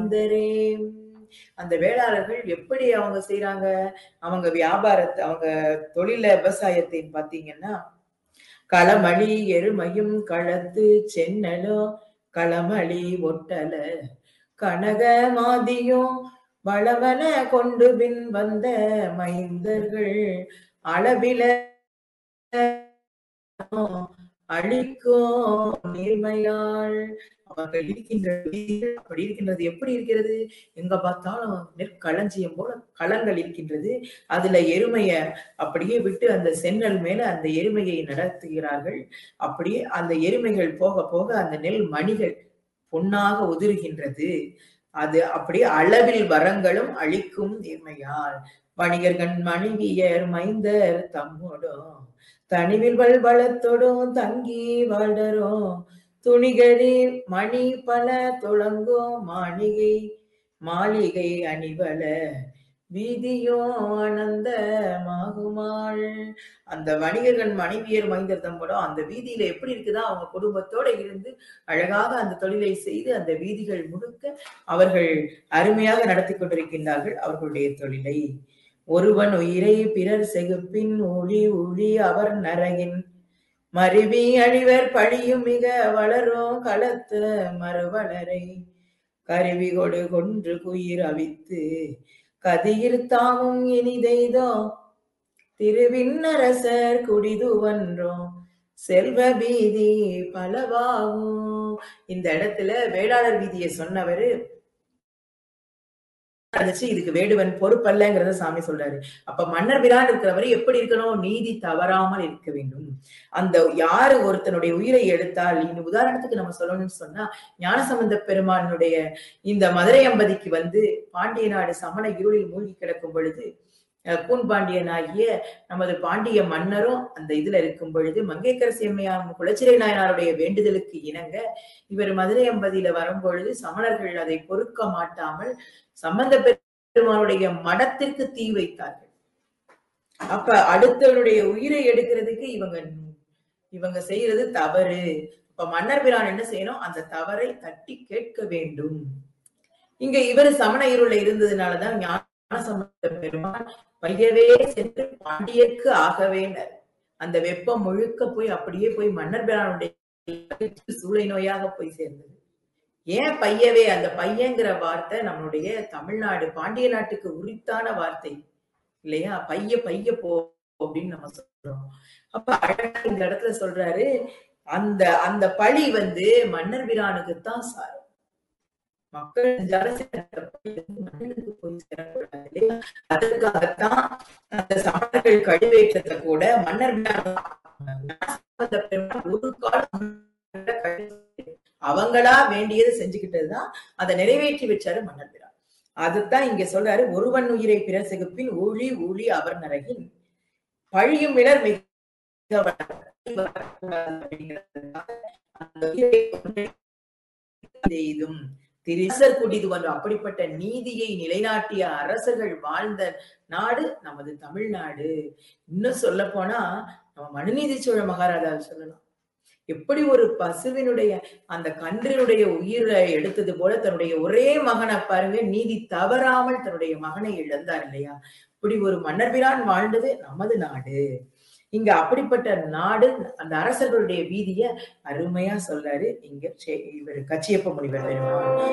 மைந்தரே அந்த வேளாளர்கள் எப்படி அவங்க செய்றாங்க அவங்க வியாபாரத்தை அவங்க தொழில விவசாயத்தை பாத்தீங்கன்னா களமளி எருமையும் களத்து சென்னலும் களமளி ஒட்டல கனக மாதியும் வளவன கொண்டு பின் வந்த மைந்தர்கள் அளவில அழிக்கும் நேர்மையாள் அவர்கள் இருக்கின்ற வீதிகள் அப்படி இருக்கின்றது எப்படி இருக்கிறது எங்க பார்த்தாலும் நெற்களஞ்சியம் போல களங்கள் இருக்கின்றது அதுல எருமைய அப்படியே விட்டு அந்த சென்னல் மேல அந்த எருமையை நடத்துகிறார்கள் அப்படியே அந்த எருமைகள் போக போக அந்த நெல் மணிகள் பொன்னாக உதிர்கின்றது அது அப்படியே அளவில் வரங்களும் அழிக்கும் நேர்மையால் வணிகர்கள் மனைவியர் மைந்தர் தம்மோடும் தனிவில் வல்வளத்தோடும் தங்கி வாழ்டரும் துணிகளில் மணி பல துளங்கும் மாளிகை மாளிகை அணிவல வீதியோ ஆனந்த மாகுமாள் அந்த வணிகர்கள் மனைவியர் மைந்தர் தம்மோடும் அந்த வீதியில எப்படி இருக்குதா அவங்க குடும்பத்தோட இருந்து அழகாக அந்த தொழிலை செய்து அந்த வீதிகள் முழுக்க அவர்கள் அருமையாக நடத்தி கொண்டிருக்கின்றார்கள் அவர்களுடைய தொழிலை ஒருவன் உயிரை பிறர் செகுப்பின் ஒளி ஒளி அவர் நரகின் மருவி அழிவர் பழியும் மிக வளரும் களத்த மறுவளரை கருவி கொடு கொன்று குயிர் அவித்து கதியிர் தாமும் இனிதெய்தோ திருவிண்ணரசர் குடிதுவன்றோம் செல்வ வீதி பலவாகும் இந்த இடத்துல வேளாளர் வீதியை சொன்னவரு இருந்துச்சு இதுக்கு வேடுவன் பொறுப்பல்லங்கிறத சாமி சொல்றாரு அப்ப மன்னர் பிரான் இருக்கிறவரை எப்படி இருக்கணும் நீதி தவறாமல் இருக்க வேண்டும் அந்த யாரு ஒருத்தனுடைய உயிரை எடுத்தால் இந்த உதாரணத்துக்கு நம்ம சொல்லணும்னு சொன்னா ஞானசம்பந்த பெருமானுடைய இந்த மதுரை அம்பதிக்கு வந்து பாண்டிய நாடு சமண இருளில் மூழ்கி கிடக்கும் பொழுது அஹ், கூன் பாண்டியனாகிய நமது பாண்டிய மன்னரும் அந்த இதுல இருக்கும் பொழுது மங்கைக்கரசி அம்மையார் குலச்சிறை நாயனாருடைய வேண்டுதலுக்கு இணங்க இவர் மதுரை அம்பதியில வரும்பொழுது சமணர்கள் அதை பொறுக்க மாட்டாமல் சம்பந்த பெருமானுடைய மடத்திற்கு தீ வைத்தார்கள் அப்ப அடுத்தவருடைய உயிரை எடுக்கிறதுக்கு இவங்க இவங்க செய்யறது தவறு அப்ப மன்னர் பிரான் என்ன செய்யணும் அந்த தவறை தட்டி கேட்க வேண்டும் இங்க இவர் சமண இருள இருந்ததுனாலதான் ஞானசம்பந்த பெருமான் பையவே சென்று பாண்டியர்க்கு ஆகவேனர் அந்த வெப்பம் முழுக்க போய் அப்படியே போய் மன்னர் பிரானுடைய சூளை நோயாக போய் சேர்ந்தது ஏன் பையவே அந்த பையங்கிற வார்த்தை நம்மளுடைய தமிழ்நாடு பாண்டிய நாட்டுக்கு உரித்தான வார்த்தை இல்லையா பைய பைய போ அப்படின்னு நம்ம சொல்றோம் அப்ப அழகா இந்த இடத்துல சொல்றாரு அந்த அந்த பழி வந்து மன்னர் பிரானுக்கு தான் சாரும் மக்கள் செஞ்சாலும் சரி, அந்த பழி வந்து மன்னனுக்கு போய் சேரக்கூடாது இல்லையா? அதற்காகத்தான் அந்த சமணர்கள் கழுவேற்றத்தை கூட மன்னர் பிரான் பெருமாள் ஒரு காலம் கழுவேற்ற அவங்களா வேண்டியதை செஞ்சுக்கிட்டதுதான் அதை நிறைவேற்றி வச்சாரு மன்னர் பிரான் அதுதான் இங்க சொல்றாரு ஒருவன் உயிரை பிற செகுப்பின் ஊழி ஊழி அவர் நரகின் பழியும் இளர் மிக அந்த உயிரை கொன்று எய்தும் திரிசர் குடிதுவன் அப்படிப்பட்ட நீதியை நிலைநாட்டிய அரசர்கள் வாழ்ந்த நாடு நமது தமிழ்நாடு இன்னும் சொல்ல போனா நம்ம மனுநீதி சோழ மகாராஜாவை சொல்லலாம் எப்படி ஒரு பசுவினுடைய அந்த கன்றினுடைய உயிரை எடுத்தது போல தன்னுடைய ஒரே மகனை பாருங்க நீதி தவறாமல் தன்னுடைய மகனை இழந்தார் இல்லையா இப்படி ஒரு மன்னர்பிரான் வாழ்ந்தது நமது நாடு இங்க அப்படிப்பட்ட நாடு அந்த அரசர்களுடைய வீதிய அருமையா சொல்றாரு இங்க சே- இவர் கச்சியப்ப முனிவர் பெருமாள்